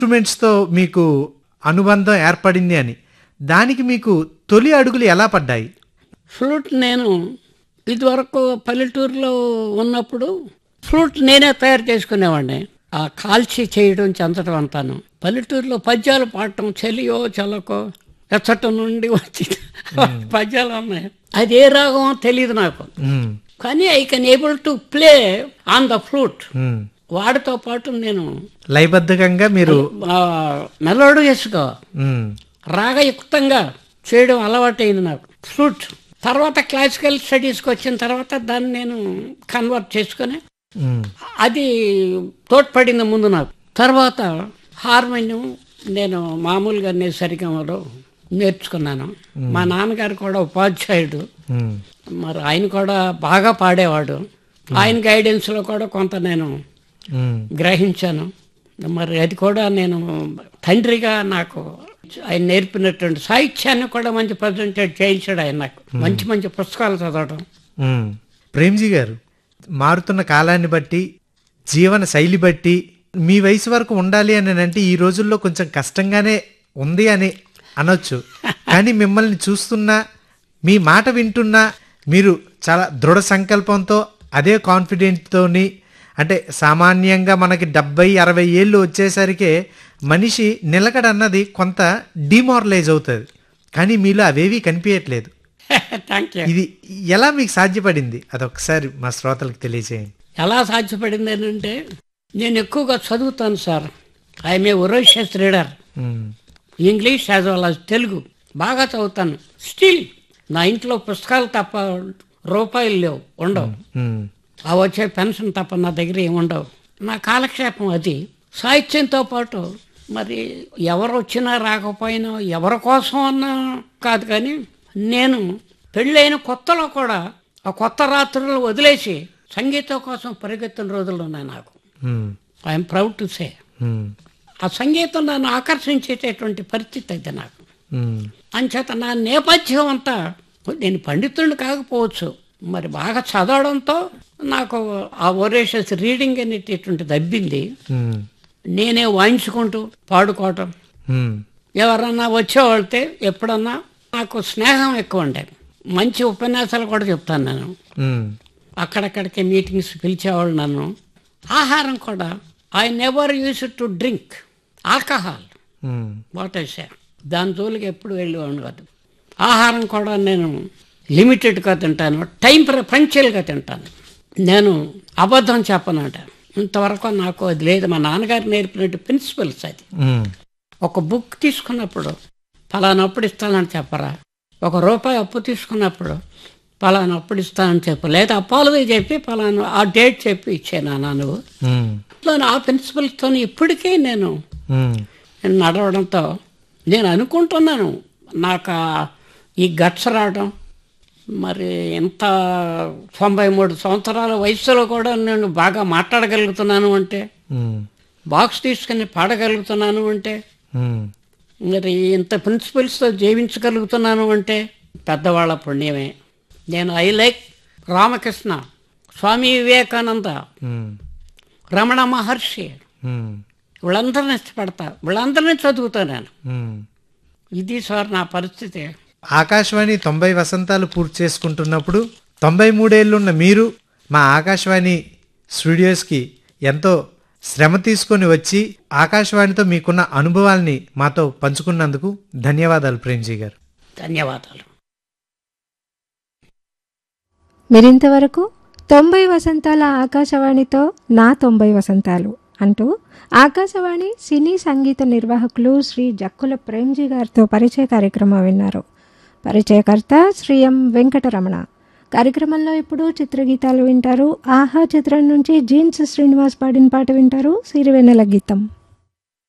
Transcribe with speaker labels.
Speaker 1: ఇన్స్ట్రుమెంట్స్తో మీకు అనుబంధం ఏర్పడింది అని దానికి మీకు తొలి అడుగులు ఎలా పడ్డాయి
Speaker 2: ఫ్లూట్ నేను ఇదివరకు పల్లెటూరులో ఉన్నప్పుడు ఫ్లూట్ నేనే తయారు చేసుకునేవాడిని ఆ కాల్చి చేయడం చెందడం అంతాను పల్లెటూరులో పద్యాలు పాడటం చెలియో చలకో ఎచ్చట నుండి వచ్చి పద్యాలు ఉన్నాయి అది ఏ రాగమో తెలియదు నాకు
Speaker 1: మ్మ్.
Speaker 2: కానీ I can able to play on the flute
Speaker 1: hmm.
Speaker 2: వాడితో పాటు నేను
Speaker 1: లయబద్ధకంగా మీరు
Speaker 2: మెలోడియస్గా
Speaker 1: మ్మ్.
Speaker 2: రాగయుక్తంగా చేయడం అలవాటైంది నాకు ఫ్లూట్ తర్వాత క్లాసికల్ స్టడీస్కి వచ్చిన తర్వాత దాన్ని నేను కన్వర్ట్ చేసుకొని
Speaker 1: మ్మ్.
Speaker 2: అది తోడ్పడింది ముందు నాకు తర్వాత హార్మోనియం నేను మామూలుగా నేను సరిగమలో నేర్చుకున్నాను మా నాన్నగారు కూడా ఉపాధ్యాయుడు
Speaker 1: మ్మ్.
Speaker 2: మరి ఆయన కూడా బాగా పాడేవాడు ఆయన గైడెన్స్లో కూడా కొంత నేను
Speaker 1: మ్మ్.
Speaker 2: గ్రహించాను మరి అది కూడా నేను తండ్రిగా నాకు ఆయన నేర్పినటువంటి సాహిత్యాన్ని కూడా మంచి ప్రజెంటేట్ చేయించాడు ఆయన నాకు మంచి మంచి పుస్తకాలు చదవడం
Speaker 1: మ్మ్. ప్రేమ్జీ గారు మారుతున్న కాలాన్ని బట్టి జీవన శైలి బట్టి మీ వయసు వరకు ఉండాలి అని అంటే ఈ రోజుల్లో కొంచెం కష్టంగానే ఉంది అని అనొచ్చు కానీ మిమ్మల్ని చూస్తున్నా మీ మాట వింటున్నా మీరు చాలా దృఢ సంకల్పంతో అదే కాన్ఫిడెంట్తోని అంటే సామాన్యంగా మనకి డెబ్బై అరవై ఏళ్ళు వచ్చేసరికి మనిషి నిలకడ అన్నది కొంత డిమారలైజ్ అవుతుంది కానీ మీలో అవేవీ కనిపించట్లేదు
Speaker 2: థ్యాంక్ యూ
Speaker 1: ఇది ఎలా మీకు సాధ్యపడింది అదొకసారి మా శ్రోతలకు తెలియజేయండి
Speaker 2: ఎలా సాధ్యపడింది అంటే నేను ఎక్కువగా చదువుతాను sir I'm a voracious reader
Speaker 1: hmm.
Speaker 2: English as well as Telugu బాగా చదువుతాను స్టిల్ నా ఇంట్లో పుస్తకాలు తప్ప రూపాయలు లేవు ఉండవు
Speaker 1: మ్మ్.
Speaker 2: ఆ వచ్చే పెన్షన్ తప్ప నా దగ్గర ఏమి ఉండవు నా కాలక్షేపం అది సాహిత్యంతో పాటు మరి ఎవరు వచ్చినా రాకపోయినా ఎవరి కోసం అన్నా కాదు కానీ నేను పెళ్ళైన కొత్తలో కూడా ఆ కొత్త రాత్రులు వదిలేసి సంగీతం కోసం పరిగెత్తిన రోజులు ఉన్నాయి నాకు
Speaker 1: hmm.
Speaker 2: I'm proud to say
Speaker 1: hmm.
Speaker 2: ఆ సంగీతం నన్ను ఆకర్షించేటటువంటి పరిస్థితి అయితే నాకు
Speaker 1: మ్మ్.
Speaker 2: అంచేత నా నేపథ్యం అంతా నేను పండితుడిని కాకపోవచ్చు మరి బాగా చదవడంతో నాకు ఆ ఒరేషస్ రీడింగ్ అనేటటువంటిది అబ్బింది
Speaker 1: మ్మ్.
Speaker 2: నేనే వాయించుకుంటూ పాడుకోవటం
Speaker 1: మ్మ్.
Speaker 2: ఎవరన్నా వచ్చేవాళ్ళతే ఎప్పుడన్నా నాకు స్నేహం ఎక్కువ ఉండేది మంచి ఉపన్యాసాలు కూడా చెప్తాను నేను
Speaker 1: మ్మ్.
Speaker 2: అక్కడక్కడికి మీటింగ్స్ పిలిచేవాళ్ళు నన్ను ఆహారం కూడా I never use to drink alcohol
Speaker 1: hmm.
Speaker 2: What I say దాని జోలికి ఎప్పుడు వెళ్ళేవాడిని కాదు ఆహారం కూడా నేను లిమిటెడ్గా తింటాను టైం పంక్చువల్గా తింటాను నేను అబద్ధం చెప్పనట ఇంతవరకు నాకు అది లేదు మా నాన్నగారు నేర్పినట్టు ప్రిన్సిపల్స్ అది
Speaker 1: మ్మ్.
Speaker 2: ఒక బుక్ తీసుకున్నప్పుడు ఫలానా అప్పుడు ఇస్తానని చెప్పరా ఒక రూపాయి అప్పు తీసుకున్నప్పుడు ఫలానా అప్పుడు ఇస్తానని చెప్పు లేదా అప్పాలది చెప్పి ఫలానా ఆ డేట్ చెప్పి ఇచ్చాను నా నువ్వు
Speaker 1: మ్మ్.
Speaker 2: దాని ఆ ప్రిన్సిపల్స్తో ఇప్పటికీ నేను
Speaker 1: మ్మ్.
Speaker 2: నడవడంతో నేను అనుకుంటున్నాను నాకు ఆ- ఈ గట్స్ రావడం మరి ఎంత తొంభై మూడు సంవత్సరాల వయసులో కూడా నేను బాగా మాట్లాడగలుగుతున్నాను అంటే
Speaker 1: మ్మ్.
Speaker 2: బాక్స్ తీసుకుని పాడగలుగుతున్నాను అంటే
Speaker 1: మ్మ్.
Speaker 2: మరి ఇంత ప్రిన్సిపల్స్తో జీవించగలుగుతున్నాను అంటే పెద్దవాళ్ళ పుణ్యమే నేను I like Ramakrishna Swami Vivekananda
Speaker 1: hmm.
Speaker 2: Ramana Maharshi
Speaker 1: hmm.
Speaker 2: వీళ్ళందరినీ ఇష్టపడతా వీళ్ళందరినీ చదువుతా నేను
Speaker 1: మ్మ్.
Speaker 2: ఇది సార్ నా పరిస్థితి
Speaker 1: ఆకాశవాణి తొంభై వసంతాలు పూర్తి చేసుకుంటున్నప్పుడు తొంభై మూడేళ్ళున్న మీరు మా ఆకాశవాణి స్టూడియోస్కి ఎంతో శ్రమ తీసుకొని వచ్చి ఆకాశవాణితో మీకున్న అనుభవాల్ని మాతో పంచుకున్నందుకు ధన్యవాదాలు ప్రేమ్జీ గారు
Speaker 2: ధన్యవాదాలు
Speaker 3: మీరింతవరకు తొంభై వసంతాల ఆకాశవాణితో నా తొంభై వసంతాలు అంటూ ఆకాశవాణి సినీ సంగీత నిర్వాహకులు శ్రీ జక్కుల ప్రేమ్జీ గారితో పరిచయ కార్యక్రమం విన్నారు పరిచయకర్త శ్రీ ఎం వెంకటరమణ కార్యక్రమంలో ఇప్పుడు చిత్రగీతాలు వింటారు ఆహా చిత్రం నుంచి జీన్స్ శ్రీనివాస్ పాడిన పాట వింటారు సిరివెన్నెల గీతం